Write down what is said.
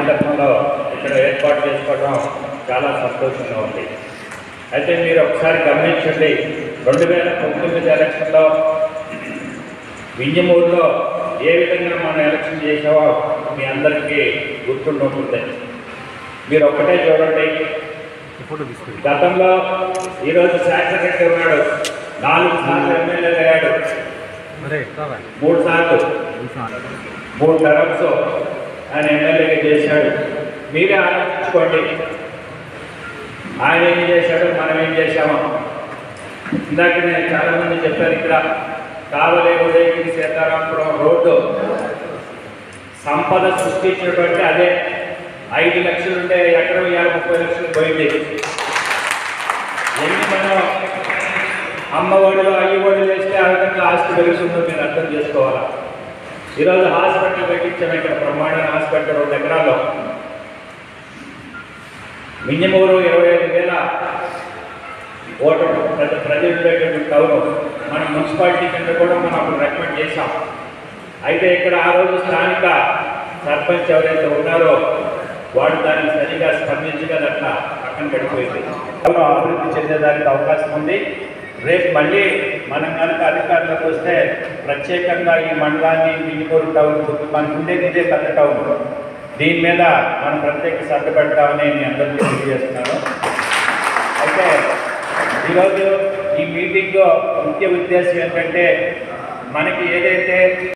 సందర్భంలో ఇక్కడ ఏర్పాటు చేసుకోవడం చాలా సంతోషంగా ఉంది అయితే మీరు ఒకసారి గమనించండి రెండు వేల పంతొమ్మిది ఎలక్షన్లో వింజమూరులో ఏ విధంగా మనం ఎలక్షన్ చేసామో మీ అందరికీ గుర్తుంటుంది మీరు ఒక్కటే చూడండి గతంలో ఈరోజు శాసనసభ్యుడు ఉన్నాడు నాలుగు సార్లు ఎమ్మెల్యే అయ్యాడు మూడు సార్లు మూడు టర్మ్స్ ఆయన ఎమ్మెల్యేగా చేశాడు మీరే ఆలోచించుకోండి ఆయన ఏం చేశాడు మనం ఏం చేశామో ఇందాక నేను చాలా మంది చెప్పారు ఇక్కడ కావలే ఉదయగిరి సీతారామపురం రోడ్డు సంపద సృష్టించినటువంటి అదే ఐదు లక్షలు ఉంటే ఎకరం యాభై ముప్పై లక్షలు పోయింది ఎన్ని మనం అమ్మ ఒడిలో అయ్యి ఒడి వేస్తే ఆ విధంగా ఆస్తి పెరుగుతుందో మీరు అర్థం చేసుకోవాలా ఈరోజు హాస్పిటల్ పెట్టించాము ఇక్కడ బ్రహ్మాండ హాస్పిటల్ రెండు ఎకరాల్లో మింజమూరు ఇరవై ఐదు వేల ఓటర్ ప్రజ ప్రజలు ఉండేటువంటి టౌన్ మన మున్సిపాలిటీ కింద కూడా మనం అప్పుడు రికమెండ్ చేశాం అయితే ఇక్కడ ఆ రోజు స్థానిక సర్పంచ్ ఎవరైతే ఉన్నారో వాడు దాన్ని సరిగా స్పందించగా అట్లా పక్కన పడిపోయింది టౌన్ అభివృద్ధి చెందేదానికి అవకాశం ఉంది రేపు మళ్ళీ మనం కనుక అధికారులకు వస్తే ప్రత్యేకంగా ఈ మండలాన్ని మింజమూరు టౌన్ మనకు ఉండేది ఇదే పెద్ద టౌన్ దీని మీద మనం ప్రత్యేక శ్రద్ధ పెడతామని నేను అందరికీ తెలియజేస్తున్నాను అయితే ఈరోజు ఈ మీటింగ్ ముఖ్య ఉద్దేశం ఏంటంటే మనకి ఏదైతే